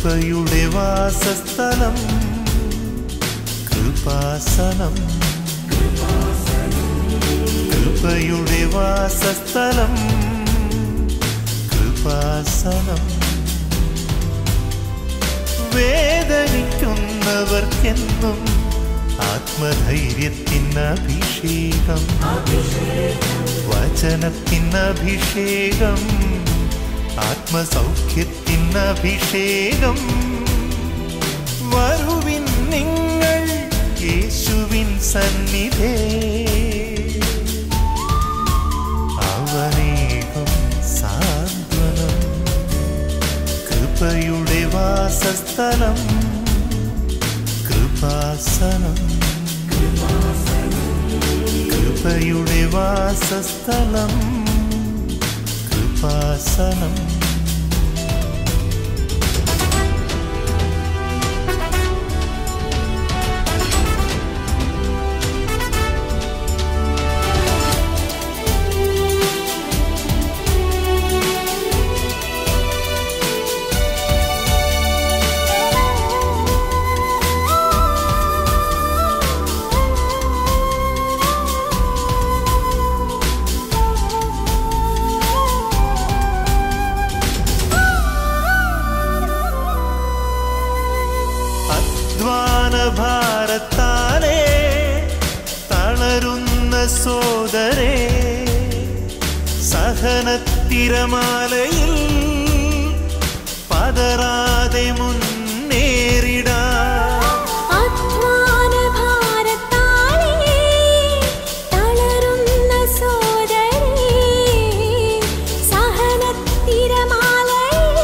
കൃപയുടെ വാസസ്ഥലം കൃപാസനം കൃപയുടെ വാസസ്ഥലം കൃപാസനം വേദനിക്കുന്നവർക്കെന്നും ആത്മധൈര്യത്തിന് അഭിഷേകം വചനത്തിന് അഭിഷേകം ആത്മസൗഖ്യത്തിന് അഭിഷേകം വരുവിൻ നിങ്ങൾ യേശുവിൻ സന്നിധേ അവനേകം സാന്ത്വനം കൃപയുടെ വാസസ്ഥലം കൃപാസനം കൃപയുടെ വാസസ്ഥലം കൃപാസനം അധ്വാന ഭാരത്താലേ തളരുന്ന സോദരേ സഹനത്തിരമാലയിൽ പതറാതെ മുന്നേറിടാ അധ്വാനഭാരത്താലേ തളരുന്ന സോദരേ സഹനത്തിരമാലയിൽ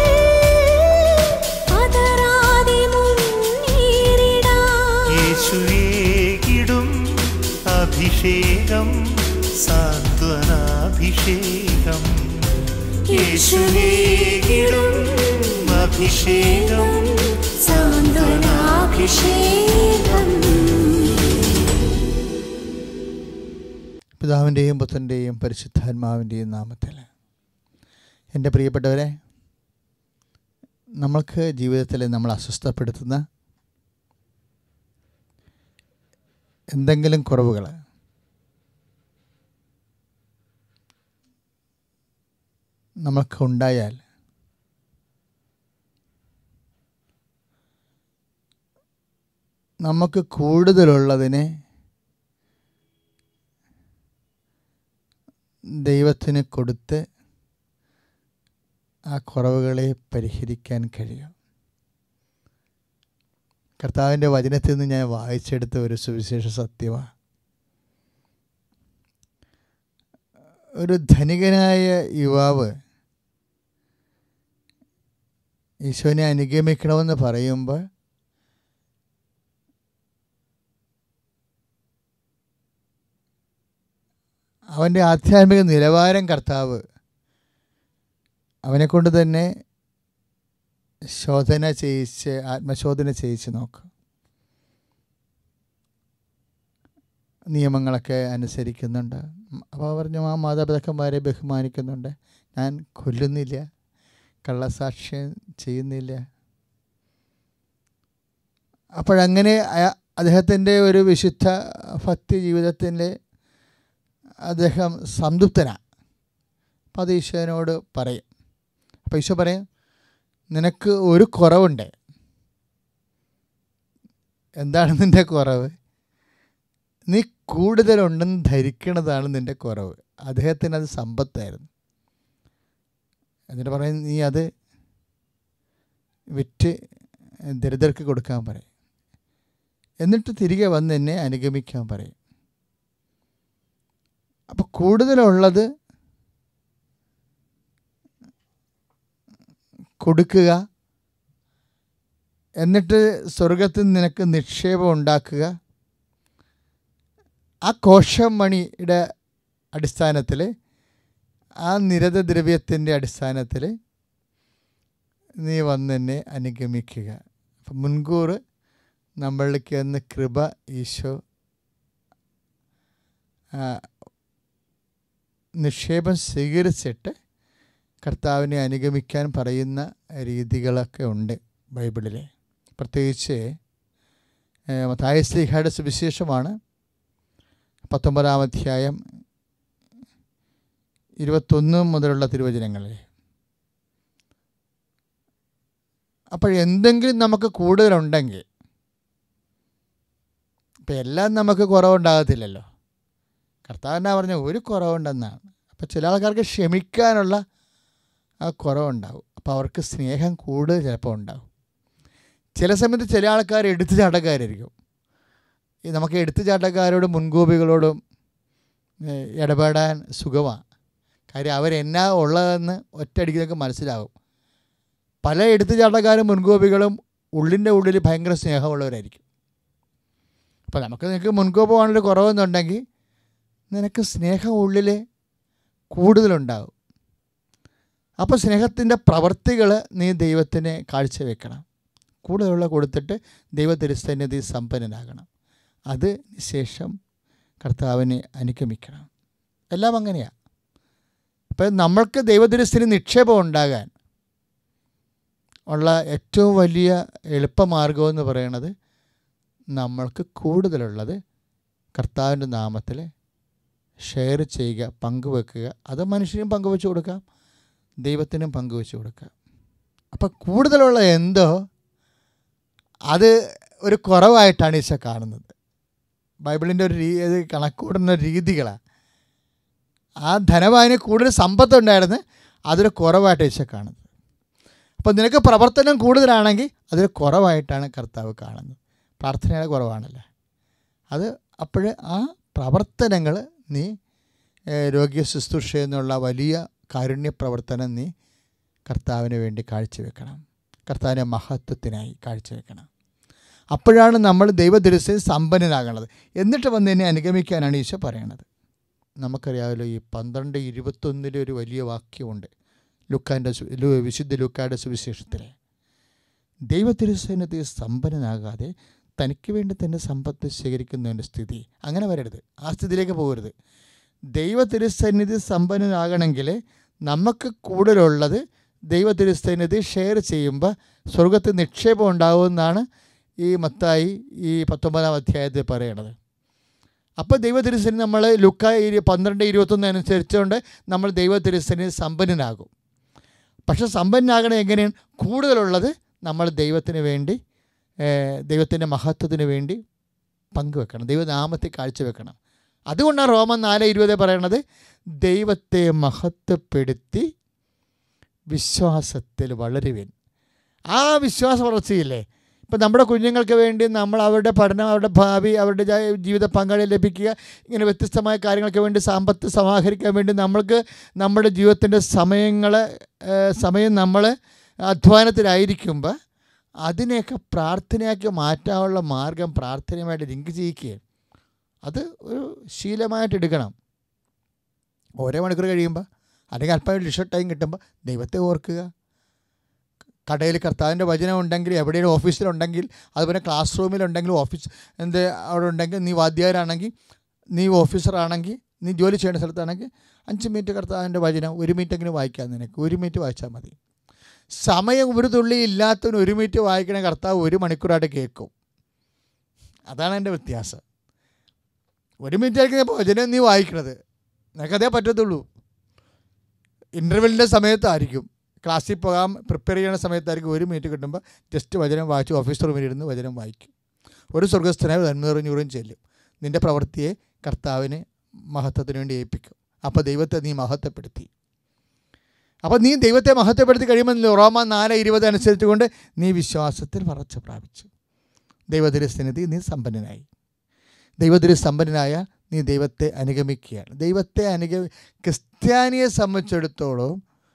പതറാതെ മുന്നേറിടാം യേശുവേകിടും അഭിഷേകം സാന്ത്വനാഭിഷേകം യേശുവേകിടും അഭിഷേകം സാന്ത്വനാഭിഷേകം പിതാവിൻ്റെയും പുത്രൻ്റെയും പരിശുദ്ധാത്മാവിൻ്റെയും നാമത്തിൽ എൻ്റെ പ്രിയപ്പെട്ടവരെ നമ്മൾക്ക് ജീവിതത്തിൽ നമ്മൾ അസ്വസ്ഥപ്പെടുത്തുന്ന എന്തെങ്കിലും കുറവുകൾ നമ്മൾക്ക് ഉണ്ടായാൽ നമുക്ക് കൂടുതലുള്ളതിനെ ദൈവത്തിന് കൊടുത്ത് ആ കുറവുകളെ പരിഹരിക്കാൻ കഴിയും കർത്താവിൻ്റെ വചനത്തിൽ നിന്ന് ഞാൻ വായിച്ചെടുത്ത ഒരു സുവിശേഷ സത്യമാണ് ഒരു ധനികനായ യുവാവ് ഈശോനെ അനുഗമിക്കണമെന്ന് പറയുമ്പോൾ അവൻ്റെ ആധ്യാത്മിക നിലവാരം കർത്താവ് അവനെക്കൊണ്ട് തന്നെ ശോധന ചെയ്യിച്ച് ആത്മശോധന ചെയ്യിച്ച് നോക്കും നിയമങ്ങളൊക്കെ അനുസരിക്കുന്നുണ്ട് അപ്പോൾ പറഞ്ഞു ആ മാതാപിതാക്കന്മാരെ ബഹുമാനിക്കുന്നുണ്ട് ഞാൻ കൊല്ലുന്നില്ല കള്ളസാക്ഷ്യം ചെയ്യുന്നില്ല അപ്പോഴങ്ങനെ അയ- അദ്ദേഹത്തിൻ്റെ ഒരു വിശുദ്ധ ഭക്തി ജീവിതത്തിൻ്റെ അദ്ദേഹം സംതൃപ്തനാണ് അപ്പോൾ അത് ഈശോനോട് പറയും അപ്പോൾ ഈശോ പറയും നിനക്ക് ഒരു കുറവുണ്ട് എന്താണ് നിൻ്റെ കുറവ് നീ കൂടുതലുണ്ടെന്ന് ധരിക്കണതാണ് നിൻ്റെ കുറവ് അദ്ദേഹത്തിന് അത് സമ്പത്തായിരുന്നു എന്നിട്ട് പറയും നീ അത് വിറ്റ് ദരിദ്രർക്ക് കൊടുക്കാൻ പറയും എന്നിട്ട് തിരികെ വന്ന് എന്നെ അനുഗമിക്കാൻ പറയും അപ്പോൾ കൂടുതലുള്ളത് കൊടുക്കുക എന്നിട്ട് സ്വർഗത്തിൽ നിനക്ക് നിക്ഷേപം ഉണ്ടാക്കുക ആ കോശമണിയുടെ അടിസ്ഥാനത്തിൽ ആ നിരതദ്രവ്യത്തിൻ്റെ അടിസ്ഥാനത്തിൽ നീ വന്ന് എന്നെ അനുഗമിക്കുക അപ്പം മുൻകൂർ നമ്മളിലേക്ക് വന്ന് കൃപ ഈശോ ആ, നിക്ഷേപം സ്വീകരിച്ചിട്ട് കർത്താവിനെ അനുഗമിക്കാൻ പറയുന്ന രീതികളൊക്കെ ഉണ്ട് ബൈബിളിലെ പ്രത്യേകിച്ച് മത്തായസ്ലിഹയുടെ സുവിശേഷമാണ് പത്തൊമ്പതാം അധ്യായം ഇരുപത്തൊന്ന് മുതലുള്ള തിരുവചനങ്ങളിൽ അപ്പോൾ എന്തെങ്കിലും നമുക്ക് കൂടുതലുണ്ടെങ്കിൽ ഇപ്പം എല്ലാം നമുക്ക് കുറവുണ്ടാകത്തില്ലല്ലോ കർത്താവിനാ പറഞ്ഞ ഒരു കുറവുണ്ടെന്നാണ് അപ്പോൾ ചില ആൾക്കാർക്ക് ക്ഷമിക്കാനുള്ള ആ കുറവുണ്ടാവും അപ്പോൾ അവർക്ക് സ്നേഹം കൂടുതൽ ചിലപ്പോൾ ഉണ്ടാവും ചില സമയത്ത് ചില ആൾക്കാർ എടുത്തു ചാട്ടക്കാരായിരിക്കും ഈ നമുക്ക് എടുത്തു ചാട്ടക്കാരോടും മുൻകോപികളോടും ഏഹ്, ഇടപെടാൻ സുഖമാണ് കാര്യം അവരെന്നാ ഉള്ളതെന്ന് ഒറ്റയടിക്ക് നമുക്ക് മനസ്സിലാവും പല എടുത്തുചാട്ടക്കാരും മുൻകോപികളും ഉള്ളിൻ്റെ ഉള്ളിൽ ഭയങ്കര സ്നേഹമുള്ളവരായിരിക്കും അപ്പോൾ നമുക്ക് നിനക്ക് മുൻകോപമാണൊരു കുറവെന്നുണ്ടെങ്കിൽ നിനക്ക് സ്നേഹം ഉള്ളിൽ കൂടുതലുണ്ടാവും അപ്പോൾ സ്നേഹത്തിൻ്റെ പ്രവർത്തികൾ നീ ദൈവത്തിന് കാഴ്ചവെക്കണം കൂടുതലുള്ള കൊടുത്തിട്ട് ദൈവത്തിരുസന്നിധി സമ്പന്നനാകണം അത് ശേഷം കർത്താവിനെ അനുഗമിക്കണം എല്ലാം അങ്ങനെയാണ് അപ്പം നമ്മൾക്ക് ദൈവത്തിരുസ്ഥിതി നിക്ഷേപം ഉണ്ടാകാൻ ഉള്ള ഏറ്റവും വലിയ എളുപ്പമാർഗം എന്ന് പറയുന്നത് നമ്മൾക്ക് കൂടുതലുള്ളത് കർത്താവിൻ്റെ നാമത്തിൽ ഷെയർ ചെയ്യുക പങ്കുവെക്കുക അത് മനുഷ്യനും പങ്കുവെച്ച് കൊടുക്കാം ദൈവത്തിനും പങ്കുവെച്ച് കൊടുക്കാം അപ്പം കൂടുതലുള്ള എന്തോ അത് ഒരു കുറവായിട്ടാണ് ഈശോ കാണുന്നത് ബൈബിളിൻ്റെ ഒരു രീ ഇത് കണക്കൂടുന്ന രീതികളാണ് ആ ധനവാന് കൂടുതൽ സമ്പത്തുണ്ടായിരുന്നു അതൊരു കുറവായിട്ട് ഈശോ കാണുന്നത് അപ്പോൾ നിനക്ക് പ്രവർത്തനം കൂടുതലാണെങ്കിൽ അതൊരു കുറവായിട്ടാണ് കർത്താവ് കാണുന്നത് പ്രാർത്ഥനയുടെ കുറവാണല്ലേ അത് അപ്പോൾ ആ പ്രവർത്തനങ്ങൾ നീ ഏഹ്, രോഗിയ ശുശ്രൂഷ എന്നുള്ള വലിയ കാരുണ്യ പ്രവർത്തനം നീ കർത്താവിന് വേണ്ടി കാഴ്ചവെക്കണം കർത്താവിൻ്റെ മഹത്വത്തിനായി കാഴ്ചവെക്കണം അപ്പോഴാണ് നമ്മൾ ദൈവദൃശ്യം സമ്പന്നനാകണത് എന്നിട്ട് വന്ന് എന്നെ അനുഗമിക്കാനാണ് ഈശോ പറയണത് നമുക്കറിയാമല്ലോ ഈ പന്ത്രണ്ട് ഇരുപത്തൊന്നിലെ ഒരു വലിയ വാക്യമുണ്ട് ലുക്കാൻ്റെ സു- ലു- വിശുദ്ധ ലുക്കായുടെ സുവിശേഷത്തിലെ ദൈവത്തിരുസേനത്തെ സമ്പന്നനാകാതെ തനിക്ക് വേണ്ടി തന്നെ സമ്പത്ത് ശേഖരിക്കുന്നതിൻ്റെ സ്ഥിതി അങ്ങനെ വരരുത് ആ സ്ഥിതിയിലേക്ക് പോകരുത് ദൈവ തിരുസന്നിധി സമ്പന്നനാകണമെങ്കിൽ നമുക്ക് കൂടുതലുള്ളത് ദൈവ തിരുസന്നിധി ഷെയർ ചെയ്യുമ്പോൾ സ്വർഗത്തിൽ നിക്ഷേപം ഉണ്ടാവുമെന്നാണ് ഈ മത്തായി ഈ പത്തൊമ്പതാം അധ്യായത്തിൽ പറയണത് അപ്പോൾ ദൈവ തിരുസന്നിധി നമ്മൾ ലുക്ക ഇരു പന്ത്രണ്ട് ഇരുപത്തൊന്ന് അനുസരിച്ചുകൊണ്ട് നമ്മൾ ദൈവ തിരുസന്നിധി സമ്പന്നനാകും പക്ഷെ സമ്പന്നനാകണം എങ്ങനെയാണ് കൂടുതലുള്ളത് നമ്മൾ ദൈവത്തിന് വേണ്ടി ദൈവത്തിൻ്റെ മഹത്വത്തിന് വേണ്ടി പങ്കുവെക്കണം ദൈവനാമത്തെ കാഴ്ചവെക്കണം അതുകൊണ്ടാണ് റോമൻ നാല് ഇരുപത് പറയണത് ദൈവത്തെ മഹത്വപ്പെടുത്തി വിശ്വാസത്തിൽ വളരുവിൻ ആ വിശ്വാസ വളർച്ചയില്ലേ ഇപ്പം നമ്മുടെ കുഞ്ഞുങ്ങൾക്ക് വേണ്ടി നമ്മൾ അവരുടെ പഠനം അവരുടെ ഭാവി അവരുടെ ജാ- ജീവിത പങ്കാളി ലഭിക്കുക ഇങ്ങനെ വ്യത്യസ്തമായ കാര്യങ്ങൾക്ക് വേണ്ടി സമ്പത്ത് സമാഹരിക്കാൻ വേണ്ടി നമ്മൾക്ക് നമ്മുടെ ജീവിതത്തിൻ്റെ സമയങ്ങൾ സമയം നമ്മൾ അധ്വാനത്തിലായിരിക്കുമ്പോൾ അതിനെയൊക്കെ പ്രാർത്ഥനയാക്കി മാറ്റാനുള്ള മാർഗം പ്രാർത്ഥനയുമായിട്ട് ലിങ്ക് ചെയ്യിക്കുകയാണ് അത് ഒരു ശീലമായിട്ട് എടുക്കണം ഓരോ മണിക്കൂർ കഴിയുമ്പോൾ അല്ലെങ്കിൽ അല്പം ലിഷർ ടൈം കിട്ടുമ്പോൾ ദൈവത്തെ ഓർക്കുക കടയിൽ കർത്താവിൻ്റെ വചനം ഉണ്ടെങ്കിൽ എവിടെയും ഓഫീസിലുണ്ടെങ്കിൽ അതുപോലെ ക്ലാസ് റൂമിലുണ്ടെങ്കിൽ ഓഫീസ് എന്ത് അവിടെ ഉണ്ടെങ്കിൽ നീ വാദ്യാരാണെങ്കിൽ നീ ഓഫീസറാണെങ്കിൽ നീ ജോലി ചെയ്യുന്ന സ്ഥലത്താണെങ്കിൽ അഞ്ച് മിനിറ്റ് കർത്താവിൻ്റെ വചനം ഒരു മിനിറ്റെങ്കിലും വായിക്കാം നിനക്ക് ഒരു മിനിറ്റ് വായിച്ചാൽ മതി സമയം ഒരു തുള്ളി ഇല്ലാത്തവന് ഒരു മിനിറ്റ് വായിക്കണ കർത്താവ് ഒരു മണിക്കൂറായിട്ട് കേൾക്കും അതാണ് എൻ്റെ വ്യത്യാസം ഒരു മിനിറ്റ് ആയിരിക്കും ഭജനം നീ വായിക്കണത് നിനക്കതേ പറ്റത്തുള്ളൂ ഇൻ്റർവെല്ലിൻ്റെ സമയത്തായിരിക്കും ക്ലാസ്സിൽ പോകാൻ പ്രിപ്പയർ ചെയ്യുന്ന സമയത്തായിരിക്കും ഒരു മിനിറ്റ് കിട്ടുമ്പോൾ ജസ്റ്റ് വചനം വായിച്ച് ഓഫീസ് റൂമിൽ ഇരുന്ന് വചനം വായിക്കും ഒരു സ്വർഗസ്ഥനായ നന്മറിഞ്ഞൂറും ചെല്ലും നിൻ്റെ പ്രവൃത്തിയെ കർത്താവിന് മഹത്വത്തിന് വേണ്ടി ഏൽപ്പിക്കും അപ്പോൾ ദൈവത്തെ നീ മഹത്വപ്പെടുത്തി അപ്പോൾ നീ ദൈവത്തെ മഹത്വപ്പെടുത്തി കഴിയുമ്പോൾ റോമ നാല് ഇരുപത് അനുസരിച്ച് കൊണ്ട് നീ വിശ്വാസത്തിൽ വളർച്ച പ്രാപിച്ചു ദൈവതിരസ്ഥിതി നീ സമ്പന്നനായി ദൈവത്തിരി സമ്പന്നനായ നീ ദൈവത്തെ അനുഗമിക്കുകയാണ് ദൈവത്തെ അനുഗമി ക്രിസ്ത്യാനിയെ സംബന്ധിച്ചിടത്തോളം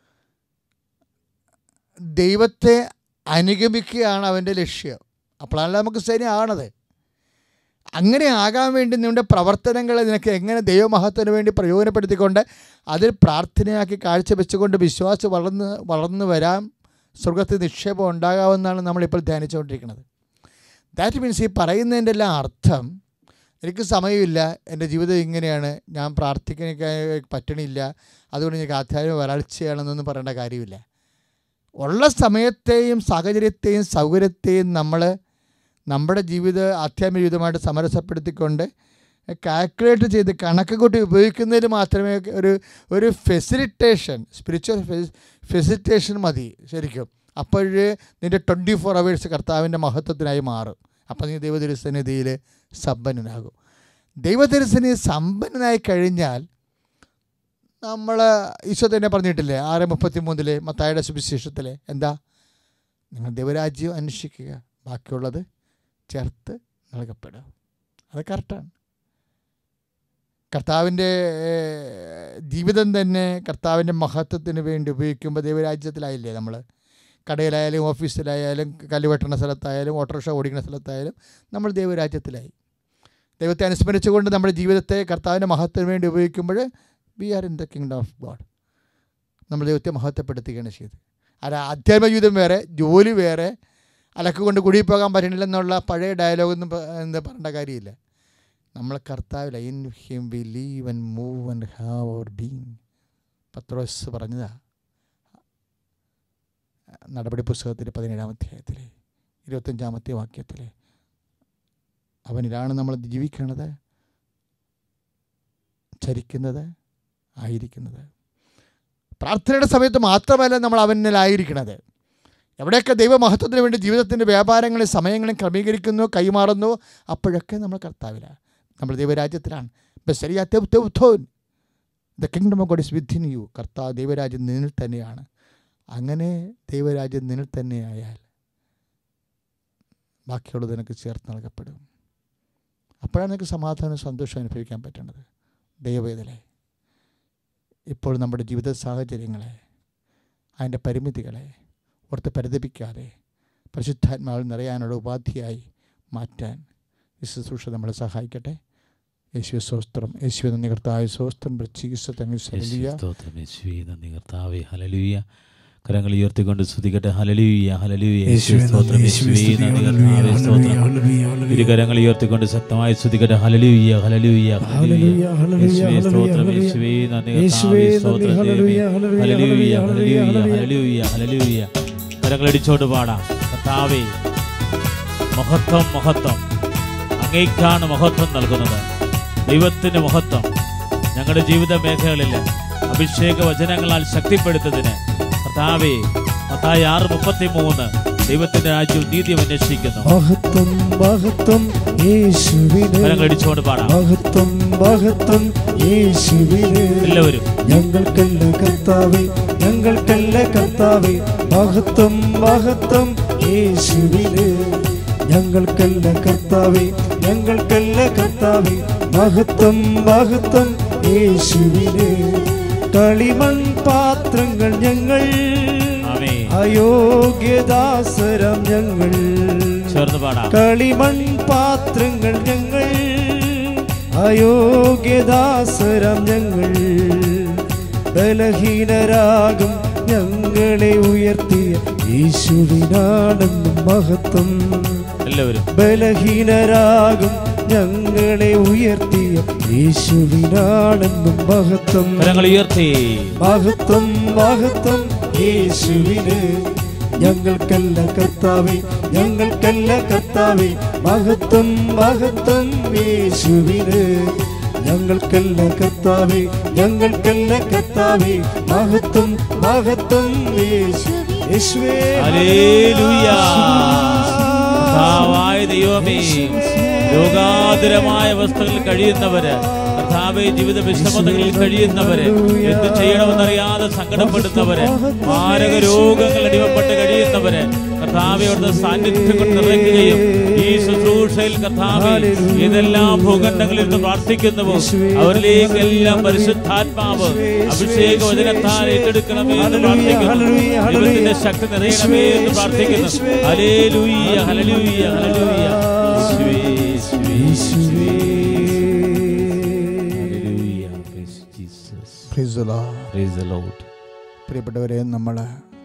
ദൈവത്തെ അനുഗമിക്കുകയാണ് അവൻ്റെ ലക്ഷ്യം അപ്പോഴാണല്ലോ നമുക്ക് ക്രിസ്ത്യാനി ആകണത് അങ്ങനെ ആകാൻ വേണ്ടി നിങ്ങളുടെ പ്രവർത്തനങ്ങളെ നിനക്ക് എങ്ങനെ ദൈവമഹത്വത്തിന് വേണ്ടി പ്രയോജനപ്പെടുത്തിക്കൊണ്ട് അതിൽ പ്രാർത്ഥനയാക്കി കാഴ്ചവെച്ചുകൊണ്ട് വിശ്വാസം വളർന്ന് വളർന്നു വരാൻ സ്വർഗത്തിൽ നിക്ഷേപം ഉണ്ടാകാമെന്നാണ് നമ്മളിപ്പോൾ ധ്യാനിച്ചുകൊണ്ടിരിക്കുന്നത് ദാറ്റ് മീൻസ് ഈ പറയുന്നതിൻ്റെ എല്ലാം അർത്ഥം എനിക്ക് സമയമില്ല എൻ്റെ ജീവിതം ഇങ്ങനെയാണ് ഞാൻ പ്രാർത്ഥിക്കാൻ പറ്റണില്ല അതുകൊണ്ട് എനിക്ക് ആധ്യാത്മിക വരൾച്ചയാണെന്നൊന്നും പറയേണ്ട കാര്യമില്ല ഉള്ള സമയത്തെയും സാഹചര്യത്തെയും സൗകര്യത്തെയും നമ്മൾ നമ്മുടെ ജീവിത ആധ്യാത്മിക ജീവിതമായിട്ട് സമരസപ്പെടുത്തിക്കൊണ്ട് കാൽക്കുലേറ്റ് ചെയ്ത് കണക്ക് കൂട്ടി ഉപയോഗിക്കുന്നതിന് മാത്രമേ ഒരു ഒരു ഫെസിലിറ്റേഷൻ സ്പിരിച്വൽ ഫെസിലിറ്റേഷൻ മതി ശരിക്കും അപ്പോഴേ നിൻ്റെ ട്വൻറ്റി ഫോർ അവേഴ്സ് കർത്താവിൻ്റെ മഹത്വത്തിനായി മാറും അപ്പം നീ ദൈവതിരുസന്നിധിയിൽ സമ്പന്നനാകും ദൈവതിരുസന്നിധി സമ്പന്നനായി കഴിഞ്ഞാൽ നമ്മൾ ഈശോ തന്നെ പറഞ്ഞിട്ടില്ലേ ആറ് മുപ്പത്തി മൂന്നിലെ മത്തായുടെ സുവിശേഷത്തിലെ എന്താ നിങ്ങൾ ദൈവരാജ്യം അന്വേഷിക്കുക ബാക്കിയുള്ളത് ചേർത്ത് നൽകപ്പെടുക അത് കറക്റ്റാണ് കർത്താവിൻ്റെ ഏഹ്, ജീവിതം തന്നെ കർത്താവിൻ്റെ മഹത്വത്തിന് വേണ്ടി ഉപയോഗിക്കുമ്പോൾ ദൈവരാജ്യത്തിലായില്ലേ നമ്മൾ കടയിലായാലും ഓഫീസിലായാലും കല്ല് വെട്ടുന്ന സ്ഥലത്തായാലും ഓട്ടോറിക്ഷ ഓടിക്കുന്ന സ്ഥലത്തായാലും നമ്മൾ ദൈവരാജ്യത്തിലായി ദൈവത്തെ അനുസ്മരിച്ചുകൊണ്ട് നമ്മുടെ ജീവിതത്തെ കർത്താവിൻ്റെ മഹത്വത്തിന് വേണ്ടി ഉപയോഗിക്കുമ്പോൾ we are in the kingdom of God നമ്മൾ ദൈവത്തെ മഹത്വപ്പെടുത്തുകയാണ് ചെയ്തത് അത് ആധ്യാത്മിക ജീവിതം വേറെ ജോലി വേറെ അലക്ക് കൊണ്ട് കുടി പോകാൻ പറ്റണില്ലെന്നുള്ള പഴയ ഡയലോഗൊന്നും പ- എന്താ പറയേണ്ട കാര്യമില്ല നമ്മൾ കർത്താവില്ല in him we live and move and have our being Pathros പറഞ്ഞതാ നടപടി പുസ്തകത്തിൻ്റെ പതിനേഴാം അധ്യായത്തിൽ ഇരുപത്തഞ്ചാമത്തെ വാക്യത്തിൽ അവനിലാണ് നമ്മൾ ജീവിക്കുന്നത് ചരിക്കുന്നത് ആയിരിക്കുന്നത് പ്രാർത്ഥനയുടെ സമയത്ത് മാത്രമല്ല നമ്മൾ അവനിലായിരിക്കണത് എവിടെയൊക്കെ ദൈവമഹത്വത്തിന് വേണ്ടി ജീവിതത്തിൻ്റെ വ്യാപാരങ്ങളും സമയങ്ങളും ക്രമീകരിക്കുന്നു കൈമാറുന്നു അപ്പോഴൊക്കെ നമ്മൾ കർത്താവിലാണ് നമ്മൾ ദൈവരാജ്യത്തിലാണ് ബസരിയാത്തോൻ the kingdom of God is within you കർത്താവ് ദൈവരാജ്യം നിന്നിൽ തന്നെയാണ് അങ്ങനെ ദൈവരാജ്യം നിന്നിൽ തന്നെയായാൽ ബാക്കിയുള്ളത് നിനക്ക് ചേർത്ത് നൽകപ്പെടും അപ്പോഴാണ് നിനക്ക് സമാധാനവും സന്തോഷവും അനുഭവിക്കാൻ പറ്റുന്നത് ദൈവവേദലെ ഇപ്പോൾ നമ്മുടെ ജീവിത സാഹചര്യങ്ങളെ അതിൻ്റെ പരിമിതികളെ ഓർത്ത് പരിതപിക്കാതെ പരിശുദ്ധാത്മാവിൽ നിറയാനുള്ള ഉപാധിയായി മാറ്റാൻ ഈ ശുശ്രൂഷ നമ്മളെ സഹായിക്കട്ടെ യേശുവെ സ്വസ്ത്രം യേശുവെ നന്ദി കർത്താവ് സ്വസ്ത്രം ചികിത്സ തങ്ങി യേശുവേ സ്തോത്രം യേശുവേ നന്ദി കർത്താവേ ഹല്ലേലൂയ കരങ്ങൾ ഉയർത്തിക്കൊണ്ട് സ്തുതിക്കട്ടെ ഹല്ലേലൂയ ഹല്ലേലൂയ യേശുവേ സ്തോത്രം യേശുവേ നന്ദി കർത്താവേ സ്തോത്രം ഇരു കരങ്ങൾ ഉയർത്തിക്കൊണ്ട് ശക്തമായി സ്തുതിക്കട്ടെ ഹല്ലേലൂയ ഹല്ലേലൂയ ഹല്ലേലൂയ യേശുവേ സ്തോത്രം യേശുവേ നന്ദി കർത്താവേ സ്തോത്രം ദൈവമേ ഹല്ലേലൂയ ഹല്ലേലൂയ ഹല്ലേലൂയ ഹല്ലേലൂയ കരങ്ങൾ അടിച്ചോണ്ട് പാടാം കർത്താവേ മഹത്വം മഹത്വം അങ്ങേക്കാണ് മഹത്വം നൽകുന്നത് ദൈവത്തിന്റെ മഹത്വം ഞങ്ങളുടെ ജീവിത മേഖലകളിൽ അഭിഷേക വചനങ്ങളാൽ ശക്തിപ്പെടുത്തതിന് കർത്താവേ മത്തായി ആറ് മുപ്പത്തി മൂന്ന് ദൈവത്തിന്റെ രാജ്യവും നീതിയും അന്വേഷിക്കുന്നു മഹത്വം മഹത്വം യേശുവിന് കരങ്ങൾ അടിച്ചുകൊണ്ട് പാടാം മഹത്വം മഹത്വം യേശുവിന് എല്ലാവരും ഞങ്ങൾക്കല്ല കർത്താവേ ഞങ്ങൾക്കല്ല കർത്താവേ മഹത്വം മഹത്വം യേശുവിന് ഞങ്ങൾക്കല്ല കർത്താവേ ഞങ്ങൾക്കല്ല കർത്താവേ മഹത്വം മഹത്വം യേശുവിന് കളിമൺ പാത്രങ്ങൾ ഞങ്ങൾ ആമേ അയോഗ്യദാസരം ഞങ്ങൾ ചേർന്ന് പാടാം കളിമൺ പാത്രങ്ങൾ ഞങ്ങൾ അയോഗ്യദാസരം ഞങ്ങൾ ബലഹീനരാകും ഞങ്ങളെ ഉയർത്തിയ യേശുവിനാണെന്നും മഹത്വം എല്ലാവരും ബലഹീനരാകും ഞങ്ങളെ ഉയർത്തിയ യേശുവിനാണെന്നും മഹത്വം കരങ്ങൾ ഉയർത്തി മഹത്വം മഹത്വം യേശുവിന് ഞങ്ങൾക്കല്ല കർത്താവേ ഞങ്ങൾക്കല്ല കർത്താവേ മഹത്വം മഹത്വം യേശുവിന് ഞങ്ങൾക്കല്ല കർത്താവേ ഞങ്ങൾക്കല്ല കർത്താവേ മഹത്വം മഹത്വം യേശു യേശുവേ ഹല്ലേലൂയ കർത്താവായ ദൈവമേ രോഗാതുരമായ അവസ്ഥകളിൽ കഴിയുന്നവര് കർത്താവെ ജീവിത വിഷമതകളിൽ കഴിയുന്നവര് എന്ത് ചെയ്യണമെന്നറിയാതെ സങ്കടപ്പെടുന്നവര് മാരക രോഗങ്ങൾ അടിമപ്പെട്ട് കഴിയുന്നവര് കർത്താവെ അവിടുത്തെ സാന്നിധ്യം കൊണ്ട് നിറയ്ക്കുകയും ഈ ശുശ്രൂഷയിൽ കർത്താവെ ഏതെല്ലാം ഭൂഖണ്ഡങ്ങളിൽ നിന്ന് പ്രാർത്ഥിക്കുന്നുവോ അവരിലേക്ക് എല്ലാം പരിശുദ്ധാത്മാവ് അഭിഷേക വചനത്താൽ ഏറ്റെടുക്കണമേ എന്ന് പ്രാർത്ഥിക്കുന്നു ദൈവത്തിന്റെ ശക്തി നിറയണമേ എന്ന് പ്രാർത്ഥിക്കുന്നു ഹല്ലേലൂയ ഹല്ലേലൂയ ഹല്ലേലൂയ യേശുവേ, യേശുവേ, യേശുവേ. Hallelujah. Praise Jesus. Praise the Lord. Praise the Lord. പ്രിയപ്പെട്ടവരെ നമ്മൾ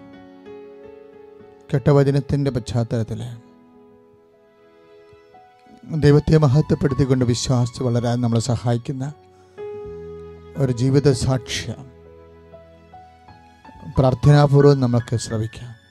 കെട്ട വചനത്തിൻ്റെ പശ്ചാത്തലത്തിൽ ദൈവത്തെ മഹത്വപ്പെടുത്തിക്കൊണ്ട് വിശ്വാസിച്ച് വളരാൻ നമ്മളെ സഹായിക്കുന്ന ഒരു ജീവിത സാക്ഷ്യം പ്രാർത്ഥനാപൂർവ്വം നമുക്ക് ശ്രവിക്കാം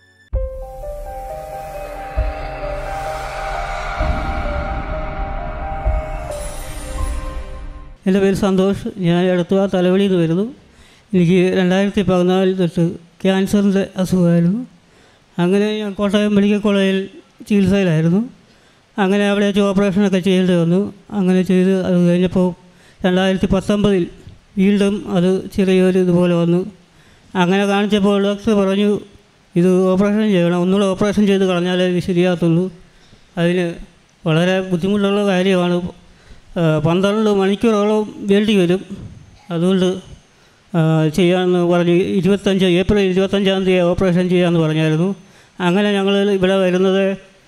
എൻ്റെ പേര് സന്തോഷ് ഞാൻ എടത്തുവ തലവലിയിൽ നിന്ന് വരുന്നു എനിക്ക് രണ്ടായിരത്തി പതിനാലിൽ തൊട്ട് ക്യാൻസറിൻ്റെ അസുഖമായിരുന്നു അങ്ങനെ ഞാൻ കോട്ടയം മെഡിക്കൽ കോളേജിൽ ചികിത്സയിലായിരുന്നു അങ്ങനെ അവിടെ വെച്ച് ഓപ്പറേഷനൊക്കെ ചെയ്യേണ്ടി വന്നു അങ്ങനെ ചെയ്ത് അത് കഴിഞ്ഞപ്പോൾ രണ്ടായിരത്തി പത്തൊമ്പതിൽ വീണ്ടും അത് ചെറിയൊരു ഇതുപോലെ വന്നു അങ്ങനെ കാണിച്ചപ്പോൾ ഡോക്ടർ പറഞ്ഞു ഇത് ഓപ്പറേഷൻ ചെയ്യണം ഒന്നുകൂടെ ഓപ്പറേഷൻ ചെയ്ത് കളഞ്ഞാലേ ഇത് ശരിയാകത്തുള്ളൂ അതിന് വളരെ ബുദ്ധിമുട്ടുള്ള കാര്യമാണ് ആ, പന്ത്രണ്ട് മണിക്കൂറോളം വേണ്ടി വരും അതുകൊണ്ട് ആ, ചെയ്യാമെന്ന് പറഞ്ഞ് ഇരുപത്തഞ്ച് ഏപ്രിൽ ഇരുപത്തഞ്ചാം തീയതി ഓപ്പറേഷൻ ചെയ്യാമെന്ന് പറഞ്ഞായിരുന്നു അങ്ങനെ ഞങ്ങൾ ഇവിടെ വരുന്നത്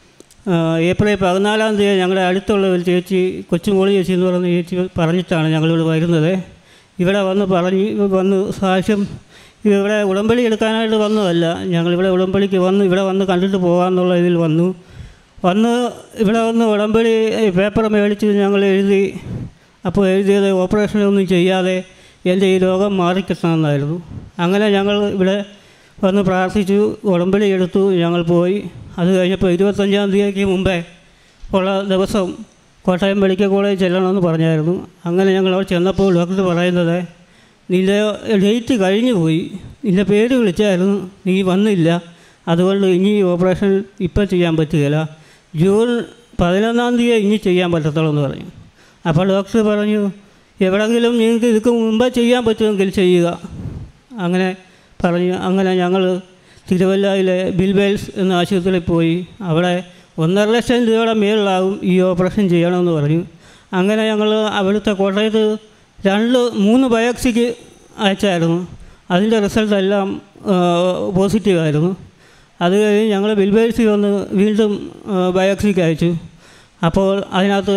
ആ, ഏപ്രിൽ പതിനാലാം തീയതി ഞങ്ങളുടെ അടുത്തുള്ള ഒരു ചേച്ചി കൊച്ചുമോളി ചേച്ചി എന്ന് പറയുന്ന ചേച്ചി പറഞ്ഞിട്ടാണ് ഞങ്ങളിവിടെ വരുന്നത് ഇവിടെ വന്ന് പറഞ്ഞ് വന്ന് സാക്ഷ്യം ഇവിടെ ഉടമ്പടി എടുക്കാനായിട്ട് വന്നതല്ല ഞങ്ങളിവിടെ ഉടമ്പടിക്ക് വന്ന് ഇവിടെ വന്ന് കണ്ടിട്ട് പോകാമെന്നുള്ള ഇതിൽ വന്നു വന്ന് ഇവിടെ വന്ന് ഉടമ്പടി പേപ്പർ മേടിച്ച് ഞങ്ങൾ എഴുതി അപ്പോൾ എഴുതിയത് ഓപ്പറേഷനൊന്നും ചെയ്യാതെ എൻ്റെ ഈ രോഗം മാറിക്കിട്ടണമെന്നായിരുന്നു അങ്ങനെ ഞങ്ങൾ ഇവിടെ വന്ന് പ്രാർത്ഥിച്ചു ഉടമ്പടി എടുത്തു ഞങ്ങൾ പോയി അത് കഴിഞ്ഞപ്പോൾ ഇരുപത്തഞ്ചാം തീയതിക്ക് മുമ്പേ ഉള്ള ദിവസം കോട്ടയം മെഡിക്കൽ കോളേജ് ചെല്ലണമെന്ന് പറഞ്ഞായിരുന്നു അങ്ങനെ ഞങ്ങൾ അവിടെ ചെന്നപ്പോൾ ഡോക്ടർ പറയുന്നത് നിൻ്റെ ഡേറ്റ് കഴിഞ്ഞു പോയി നിൻ്റെ പേര് വിളിച്ചായിരുന്നു നീ വന്നില്ല അതുകൊണ്ട് ഇനി ഈ ഓപ്പറേഷൻ ഇപ്പം ചെയ്യാൻ പറ്റുകയില്ല ജൂൺ പതിനൊന്നാം തീയതി ഇനി ചെയ്യാൻ പറ്റത്തുള്ളൂ എന്ന് പറഞ്ഞു അപ്പോൾ ഡോക്ടർ പറഞ്ഞു എവിടെങ്കിലും നിങ്ങൾക്ക് ഇതിക്ക് മുമ്പേ ചെയ്യാൻ പറ്റുമെങ്കിൽ ചെയ്യുക അങ്ങനെ പറഞ്ഞു അങ്ങനെ ഞങ്ങൾ തിരുവല്ലയിലെ ബിൽബേൽസ് എന്ന ആശുപത്രിയിൽ പോയി അവിടെ ഒന്നര ലക്ഷം രൂപയുടെ മേളിലാവും ഈ ഓപ്പറേഷൻ ചെയ്യണമെന്ന് പറഞ്ഞു അങ്ങനെ ഞങ്ങൾ അവിടുത്തെ കോട്ടയത്ത് രണ്ട് മൂന്ന് ബയോപ്സിക്ക് അയച്ചായിരുന്നു അതിൻ്റെ റിസൾട്ട് എല്ലാം പോസിറ്റീവായിരുന്നു അത് കഴിഞ്ഞ് ഞങ്ങൾ ബിൽബേഴ്സിൽ വന്ന് വീണ്ടും ബയോപ്സിക്ക് അയച്ചു അപ്പോൾ അതിനകത്ത്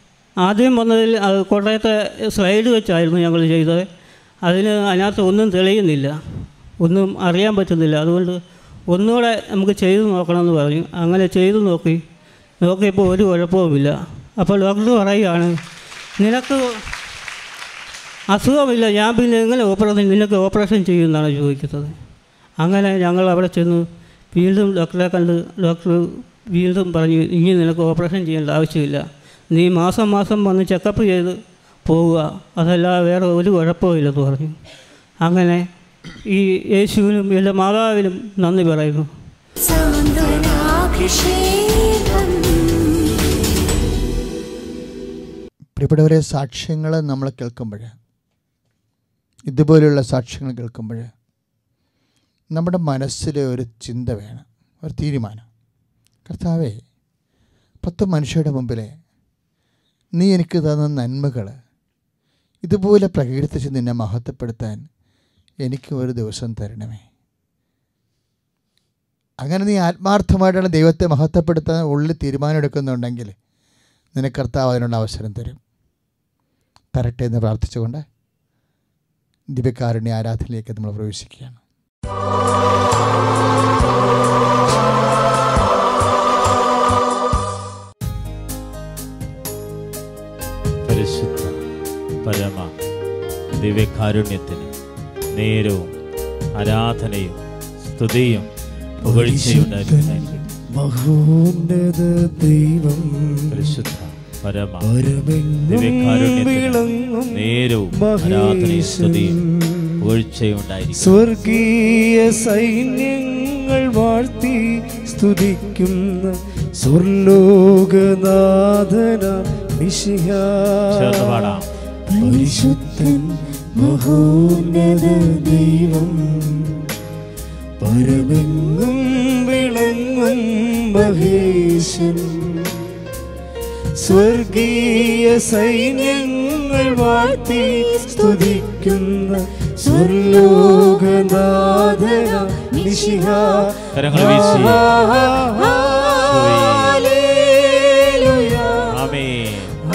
ആദ്യം വന്നതിൽ അത് കോട്ടയത്തെ സ്ലൈഡ് വെച്ചായിരുന്നു ഞങ്ങൾ ചെയ്തത് അതിന് അതിനകത്ത് ഒന്നും തെളിയുന്നില്ല ഒന്നും അറിയാൻ പറ്റുന്നില്ല അതുകൊണ്ട് ഒന്നുകൂടെ നമുക്ക് ചെയ്തു നോക്കണമെന്ന് പറഞ്ഞു അങ്ങനെ ചെയ്തു നോക്കി നോക്കിയപ്പോൾ ഒരു കുഴപ്പവുമില്ല അപ്പോൾ ഡോക്ടർ പറയുകയാണ് നിനക്ക് അസുഖമില്ല ഞാൻ പിന്നെ എങ്ങനെ ഓപ്പറേഷൻ നിനക്ക് ഓപ്പറേഷൻ ചെയ്യുമെന്നാണ് ചോദിക്കുന്നത് അങ്ങനെ ഞങ്ങൾ അവിടെ ചെന്ന് വീണ്ടും ഡോക്ടറെ കണ്ട് ഡോക്ടർ വീണ്ടും പറഞ്ഞു ഇനി നിനക്ക് ഓപ്പറേഷൻ ചെയ്യേണ്ട ആവശ്യമില്ല നീ മാസം മാസം വന്ന് ചെക്കപ്പ് ചെയ്ത് പോവുക അതല്ലാതെ വേറെ ഒരു കുഴപ്പമില്ലെന്ന് പറഞ്ഞു അങ്ങനെ ഈ യേശുവിനും എൻ്റെ മാതാവിനും നന്ദി പറയുന്നു സാന്ത്വനാഭിഷേകം പ്രിയപ്പെട്ടവരെ സാക്ഷ്യങ്ങൾ നമ്മൾ കേൾക്കുമ്പോൾ ഇതുപോലെയുള്ള സാക്ഷ്യങ്ങൾ കേൾക്കുമ്പോൾ നമ്മുടെ മനസ്സിൽ ഒരു ചിന്ത വേണം ഒരു തീരുമാനം കർത്താവേ പത്ത് മനുഷ്യരുടെ മുമ്പിൽ നീ എനിക്ക് തന്ന നന്മകൾ ഇതുപോലെ പ്രകീർത്തിച്ച് നിന്നെ മഹത്വപ്പെടുത്താൻ എനിക്ക് ഒരു ദിവസം തരണമേ അങ്ങനെ നീ ആത്മാർത്ഥമായിട്ടാണ് ദൈവത്തെ മഹത്വപ്പെടുത്താൻ ഉള്ളിൽ തീരുമാനം എടുക്കുന്നുണ്ടെങ്കിൽ നിനക്ക് കർത്താവ് അതിനുള്ള അവസരം തരും തരട്ടെ എന്ന് പ്രാർത്ഥിച്ചുകൊണ്ട് ദിവ്യകാരുണ്യ ആരാധനയിലേക്ക് നമ്മൾ പ്രവേശിക്കുകയാണ് പരിശുദ്ധ പരമ ദിവ്യകാരുണ്യത്തിന് നേരവും ആരാധനയും സ്തുതിയും പുകഴ്ചയും ഉണ്ടായിരിക്കട്ടെ. മഹോന്നത ദൈവം പരിശുദ്ധ പരമ പരമെങ്ങും ദിവ്യകാരുണ്യത്തിന് വിളങ്ങും നേരവും ആരാധനയും സ്തുതിയും പുകഴ്ചയും ഉണ്ടായിരിക്കും സ്വർഗീയ സൈന്യങ്ങൾ വാഴ്ത്തി സ്തുതിക്കുന്ന സ്വർലോകനാഥന മിശിഹ ചേർന്ന് പാടാം പരിശുദ്ധൻ മഹോന്നത ദൈവം പരമെങ്ങും വിളങ്ങും മഹേശൻ സ്വർഗീയ സൈന്യങ്ങൾ വാഴ്ത്തി സ്തുതിക്കുന്ന സ്വർലോകനാഥന മിശിഹ കരങ്ങൾ വീശി ഹല്ലേലൂയ ആമേൻ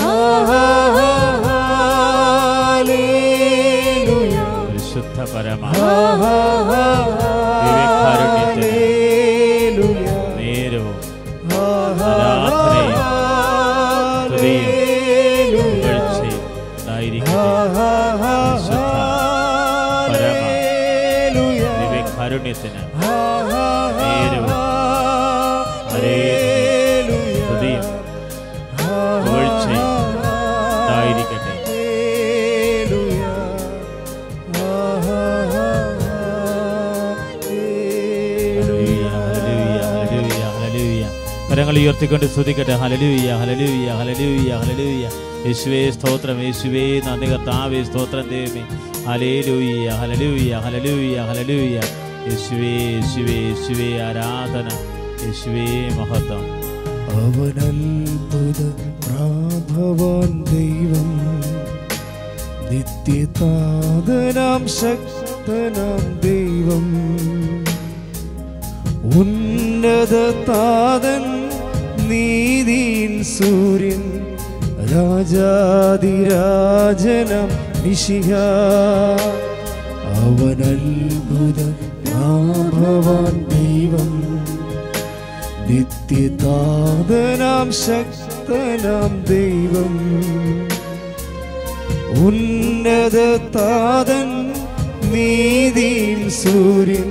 ഹല്ലേലൂയ പരിശുദ്ധ പരമ ഹല്ലേലൂയ നേരവും ആരാധനയും സ്തുതിയും പുകഴ്ചയും ഉണ്ടായിരിക്കട്ടെ പരിശുദ്ധ പരമ ദിവ്യകാരുണ്യത്തിന് നേരവും ആരാധനയും സ്തുതിയും പുകഴ്ചയും ഉണ്ടായിരിക്കട്ടെ കരങ്ങൾ ഉയർത്തിക്കൊണ്ട് സ്തുതിക്കട്ടെ ഹലലൂയ ഹലലൂയ ഹലലൂയ ഹലലൂയ യേശുവേ സ്തോത്രം യേശുവേ നന്ദി കർത്താവേ സ്തോത്രം ദൈവമേ ഹലേലൂയ ഹലലൂയ ഹലലൂയ ഹലലൂയ യേശുവേ യേശുവേ യേശുവേ ആരാധന യേശുവേ മഹത്വം അവനത്ഭുത പ്രാഭവാൻ ദൈവം നിത്യതാതനാം ശക്തനാം ദൈവം ഉന്നത താതൻ നീതിൻ സൂര്യൻ രാജാതിരാജനം നിശിഹ അവനത്ഭുത പ്രാഭവാൻ ദൈവം നിത്യതാതനാം ശക്തനാം ദൈവം ഉന്നത താതൻ നീതിൻ സൂര്യൻ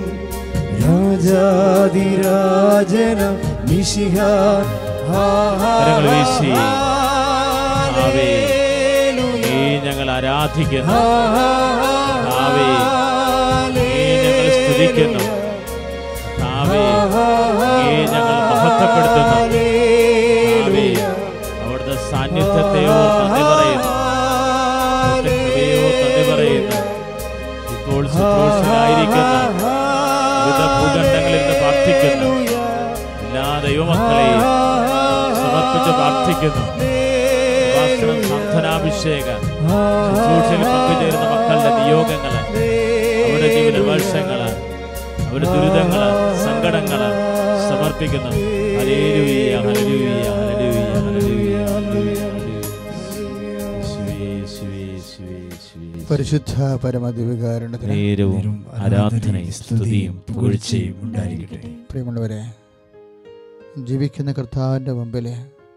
രാജാതിരാജന മിശിഹ കരങ്ങൾ വീശി. ആവേ. നീ ഞങ്ങൾ ആരാധിക്കുന്നു ആവേ. നീ ഞങ്ങൾ സ്തുതിക്കുന്നു ആവേ നീ ഞങ്ങൾ മഹത്വപ്പെടുത്തുന്നു ആവേ അവിടുത്തെ സാന്നിധ്യത്തെ ഓർത്ത് നന്ദി പറയുന്നു അവിടുത്തെ കൃപയെ ഓർത്ത് നന്ദി പറയുന്നു ഇപ്പോൾ ശുശ്രൂഷയിലായിരിക്കുന്ന വിവിധ ഭൂഖണ്ഡങ്ങളിൽ നിന്ന് പ്രാർത്ഥിക്കുന്നു എല്ലാ ദൈവമക്കളെയും സമർപ്പിച്ച് പ്രാർത്ഥിക്കുന്നു ഉപാസനം സാന്ത്വനാഭിഷേക ശുശ്രൂഷയിൽ പങ്കുചേരുന്ന മക്കളുടെ നിയോഗങ്ങള് അവരുടെ ജീവിത വർഷങ്ങള് അവരുടെ ദുരിതങ്ങള് സങ്കടങ്ങള് സമർപ്പിക്കുന്നു hallelujah hallelujah hallelujah hallelujah hallelujah യേശുവേ യേശുവേ യേശുവേ യേശുവേ പരിശുദ്ധ പരമദിവികാരണത്തിന് നേരവും ആരാധനയും സ്തുതിയും പുകഴ്ചയും ഉണ്ടായിരിക്കട്ടെ പ്രിയമുള്ളവരെ ജീവിക്കുന്ന കർത്താവിൻ്റെ മുമ്പിൽ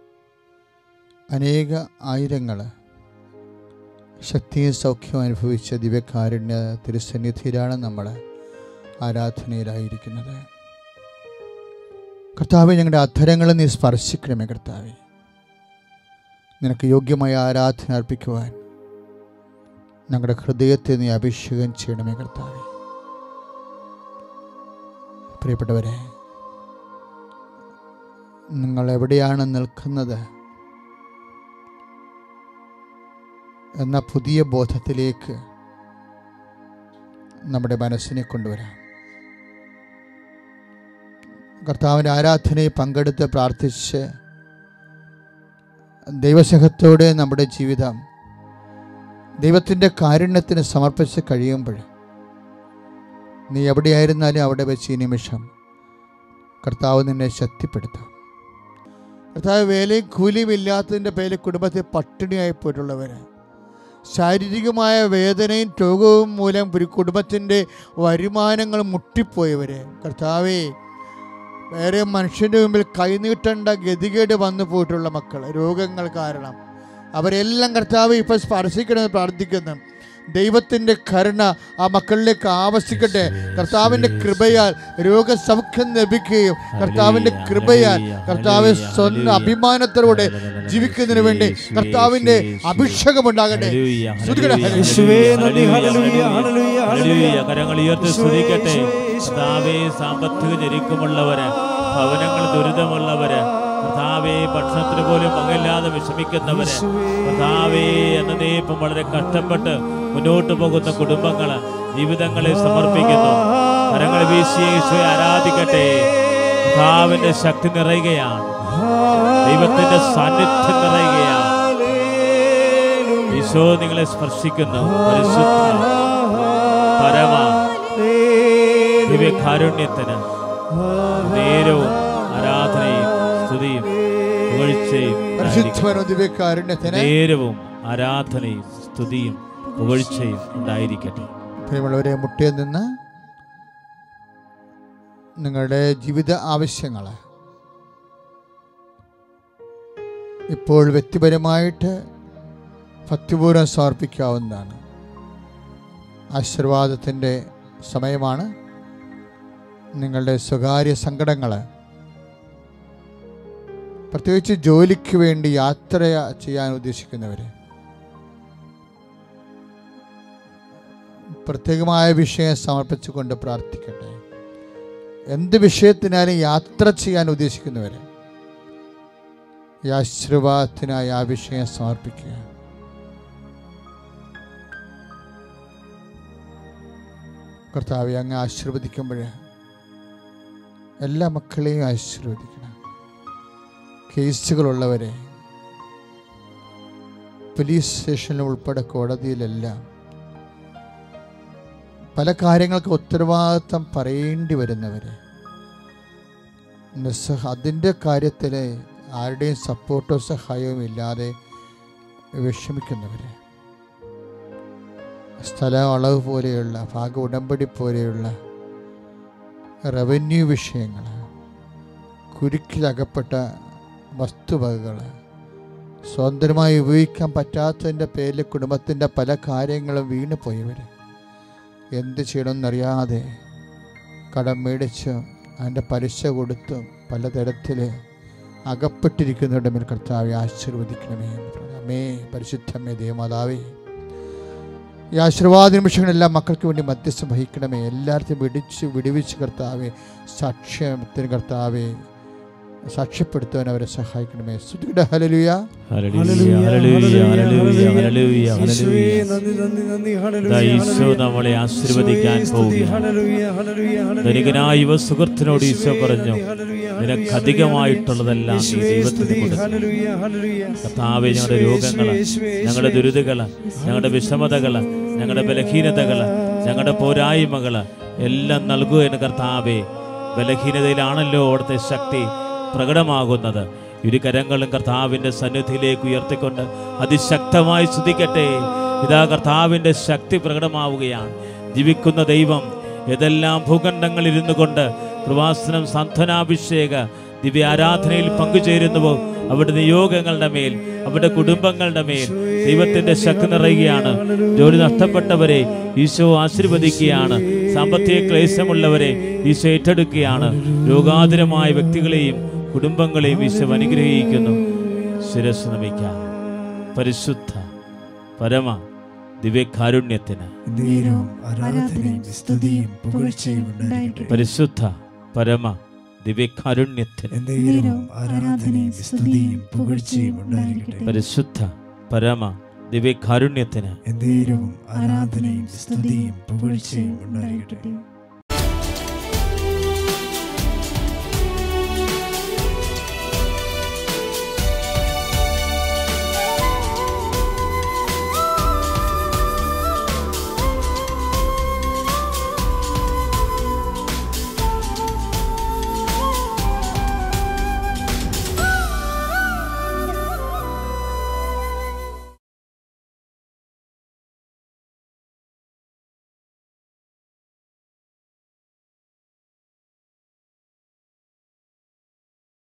അനേക ആയിരങ്ങൾ ശക്തിയും സൗഖ്യവും അനുഭവിച്ച ദിവ്യകാരുണ്യ തിരുസന്നിധിയിലാണ് നമ്മൾ ആരാധനയിലായിരിക്കുന്നത് കർത്താവ് ഞങ്ങളുടെ അധരങ്ങളെ നീ സ്പർശിക്കണമേ കർത്താവെ നിനക്ക് യോഗ്യമായ ആരാധന അർപ്പിക്കുവാൻ ഞങ്ങളുടെ ഹൃദയത്തെ നീ അഭിഷേകം ചെയ്യണമേ കർത്താവെ പ്രിയപ്പെട്ടവരെ നിങ്ങൾ എവിടെയാണ് നിൽക്കുന്നത് എന്ന പുതിയ ബോധത്തിലേക്ക് നമ്മുടെ മനസ്സിനെ കൊണ്ടുവരാം കർത്താവിൻ്റെ ആരാധനയിൽ പങ്കെടുത്ത് പ്രാർത്ഥിച്ച് ദൈവസ്നേഹത്തോടെ നമ്മുടെ ജീവിതം ദൈവത്തിൻ്റെ കാരുണ്യത്തിന് സമർപ്പിച്ച് കഴിയുമ്പോൾ നീ എവിടെയായിരുന്നാലും അവിടെ വെച്ച് ഈ നിമിഷം കർത്താവ് നിന്നെ ശക്തിപ്പെടുത്താം കർത്താവ് വേലയും കൂലിയും ഇല്ലാത്തതിൻ്റെ പേരിൽ കുടുംബത്തിൽ പട്ടിണിയായി പോയിട്ടുള്ളവർ ശാരീരികമായ വേദനയും രോഗവും മൂലം ഒരു കുടുംബത്തിൻ്റെ വരുമാനങ്ങൾ മുട്ടിപ്പോയവർ കർത്താവേ വേറെ മനുഷ്യൻ്റെ മുമ്പിൽ കൈനീട്ടേണ്ട ഗതികേട് വന്നു പോയിട്ടുള്ള മക്കൾ രോഗങ്ങൾ കാരണം അവരെല്ലാം കർത്താവ് ഇപ്പോൾ സ്പർശിക്കണമെന്ന് പ്രാർത്ഥിക്കുന്നു ദൈവത്തിൻ്റെ കരുണ ആ മക്കളിലേക്ക് ആവശ്യിക്കട്ടെ കർത്താവിൻ്റെ കൃപയാൽ രോഗസൗഖ്യം ലഭിക്കുകയും കർത്താവിൻ്റെ കൃപയാൽ കർത്താവ് സ്വന്തം അഭിമാനത്തോടെ ജീവിക്കുന്നതിന് വേണ്ടി കർത്താവിൻ്റെ അഭിഷേകം ഉണ്ടാകട്ടെ ശ്രുതികട യേശുവേ നന്ദി ഹല്ലേലൂയ ഹല്ലേലൂയ ഹല്ലേലൂയ. കരങ്ങൾ ഉയർത്തി സ്തുതിക്കട്ടെ കർത്താവേ സാമ്പത്തിക ഞെരുക്കമുള്ളവര് ഭവനങ്ങൾ ദുരിതമുള്ളവര് കർത്താവേ ഭക്ഷണത്തിന് പോലും പങ്കില്ലാതെ വിഷമിക്കുന്നവര് കർത്താവേ എന്നതേപ്പം വളരെ കഷ്ടപ്പെട്ട് മുന്നോട്ട് പോകുന്ന കുടുംബങ്ങള് ജീവിതങ്ങളെ സമർപ്പിക്കുന്നു കരങ്ങൾ വീശി യേശുവെ ആരാധിക്കട്ടെ കർത്താവിന്റെ ശക്തി നിറയുകയാണ് ദൈവത്തിന്റെ സാന്നിധ്യം നിറയുകയാണ് ഈശോ നിങ്ങളെ സ്പർശിക്കുന്നു പരിശുദ്ധ പരമ ദിവ്യകാരുണ്യത്തിന് നേരവും ആരാധനയും സ്തുതിയും പുകഴ്ചയും ഉണ്ടായിരിക്കട്ടെ. പരിശുദ്ധവനോ ദിവ്യകാരുണ്യത്തിന് നേരവും ആരാധനയും സ്തുതിയും പുകഴ്ചയും ഉണ്ടായിരിക്കട്ടെ പ്രിയമുള്ളവരെ മുട്ടിയിൽ നിന്ന് നിങ്ങളുടെ ജീവിത ആവശ്യങ്ങൾ ഇപ്പോൾ വ്യക്തിപരമായിട്ട് ഭക്തിപൂർവ്വം സമർപ്പിക്കാവുന്നതാണ് ആശീർവാദത്തിൻ്റെ സമയമാണ് നിങ്ങളുടെ സ്വകാര്യ സങ്കടങ്ങൾ പ്രത്യേകിച്ച് ജോലിക്ക് വേണ്ടി യാത്ര ചെയ്യാൻ ഉദ്ദേശിക്കുന്നവർ പ്രത്യേകമായ വിഷയം സമർപ്പിച്ചുകൊണ്ട് പ്രാർത്ഥിക്കട്ടെ എന്ത് വിഷയത്തിനാലും യാത്ര ചെയ്യാൻ ഉദ്ദേശിക്കുന്നവർ ഈ ആശീർവാദത്തിനായി ആ വിഷയം സമർപ്പിക്കുക കർത്താവെ അങ്ങ് ആശീർവദിക്കുമ്പോൾ എല്ലാ മക്കളെയും ആശീർവദിക്കണം കേസുകളുള്ളവരെ പോലീസ് സ്റ്റേഷനിൽ ഉൾപ്പെടെ കോടതിയിലെല്ലാം പല കാര്യങ്ങൾക്ക് ഉത്തരവാദിത്തം പറയേണ്ടി വരുന്നവരെ നിസ്സഹ അതിൻ്റെ കാര്യത്തിൽ ആരുടെയും സപ്പോർട്ടോ സഹായവും ഇല്ലാതെ വിഷമിക്കുന്നവരെ സ്ഥല അളവ് പോലെയുള്ള ഭാഗ ഉടമ്പടി പോലെയുള്ള റവന്യൂ വിഷയങ്ങൾ കുരുക്കിലകപ്പെട്ട വസ്തുവകകൾ സ്വതന്ത്രമായി ഉപയോഗിക്കാൻ പറ്റാത്തതിൻ്റെ പേരിൽ കുടുംബത്തിൻ്റെ പല കാര്യങ്ങളും വീണു പോയവർ എന്ത് ചെയ്യണമെന്നറിയാതെ കടം മേടിച്ചും അതിൻ്റെ പലിശ കൊടുത്തും പലതരത്തിൽ അകപ്പെട്ടിരിക്കുന്നവരുടെ മേൽ കർത്താവെ ആശീർവദിക്കണമേ എന്ന് പറഞ്ഞു. അമ്മേ പരിശുദ്ധമ്മേ ദേവമാതാവേ ഈ ആശീർവാദ നിമിഷങ്ങളെല്ലാം മക്കൾക്ക് വേണ്ടി മധ്യസ്ഥം വഹിക്കണമേ എല്ലാവർക്കും വിടിച്ച് വിടുവിച്ച് കർത്താവെ സാക്ഷ്യത്തിന് കർത്താവെ സാക്ഷ്യപ്പെടുത്തുവാൻ അവരെ സഹായിക്കണമേ സ്തുതിയുടെ hallelujah hallelujah, hallelujah, hallelujah, hallelujah, യേശുവേ, ഹല്ലേലൂയ. നന്ദി നന്ദി നന്ദി ദാ ഹല്ലേലൂയ, ഈശോ ഹല്ലേലൂയ. നമ്മളെ ആശീർവദിക്കാൻ യേശുവേ, സ്തുതി, പോവുകയാണ് ഹല്ലേലൂയ, ഹല്ലേലൂയ, ഹല്ലേലൂയ. ധനികനായ യുവ സുഹൃത്തിനോട് ഈശോ യേശുവേ, പറഞ്ഞു നന്ദി, ഹല്ലേലൂയ, നിനക്ക് ഹല്ലേലൂയ, അധികമായിട്ടുള്ളതെല്ലാം നീ യേശുവേ, ദൈവത്തിന് സ്തുതി, കൊടുത്തു ഹല്ലേലൂയ, ഹല്ലേലൂയ. കർത്താവെ ഞങ്ങളുടെ യേശുവേ, രോഗങ്ങള് യേശുവേ, ഞങ്ങളുടെ യേശുവേ. ദുരിതകള് ഞങ്ങളുടെ വിഷമതകള് ഞങ്ങളുടെ ബലഹീനതകള് ഞങ്ങളുടെ പോരായ്മകള് എല്ലാം നൽകുക എന്ന് കർത്താവെ ബലഹീനതയിലാണല്ലോ അവിടുത്തെ ശക്തി പ്രകടമാകുന്നത് ഇരു കരങ്ങളും കർത്താവിൻ്റെ സന്നിധിയിലേക്ക് ഉയർത്തിക്കൊണ്ട് അതിശക്തമായി സ്തുതിക്കട്ടെ ഇതാ കർത്താവിൻ്റെ ശക്തി പ്രകടമാവുകയാണ് ജീവിക്കുന്ന ദൈവം ഏതെല്ലാം ഭൂഖണ്ഡങ്ങളിൽ ഇരുന്നു കൊണ്ട് കൃപാസനം സന്ഥനാഭിഷേക ദിവ്യ ആരാധനയിൽ പങ്കുചേരുന്നുവോ അവിടെ നിയോഗങ്ങളുടെ മേൽ അവരുടെ കുടുംബങ്ങളുടെ മേൽ ദൈവത്തിന്റെ ശക്തി നിറയുകയാണ് ജോലി നഷ്ടപ്പെട്ടവരെ ഈശോ ആശീർവദിക്കുകയാണ് സാമ്പത്തിക ക്ലേശമുള്ളവരെ ഈശോ ഏറ്റെടുക്കുകയാണ് രോഗാതുരമായ വ്യക്തികളെയും കുടുംബങ്ങളെയും ഈശോ അനുഗ്രഹിക്കുന്നു ശിരസ് നമിക്കാം പരിശുദ്ധ പരമ ദിവ്യകാരുണ്യത്തിന് നേരവും ആരാധനയും സ്തുതിയും പുകഴ്ചയും ഉണ്ടായിരിക്കട്ടെ പരിശുദ്ധ പരമ ദിവ്യകാരുണ്യത്തിന് എന്നേരവും ആരാധനയും സ്തുതിയും പുകഴ്ചയും ഉണ്ടായിരിക്കട്ടെ പരിശുദ്ധ പരമ ദിവ്യകാരുണ്യത്തിന് എന്നേരവും ആരാധനയും സ്തുതിയും പുകഴ്ചയും ഉണ്ടായിരിക്കട്ടെ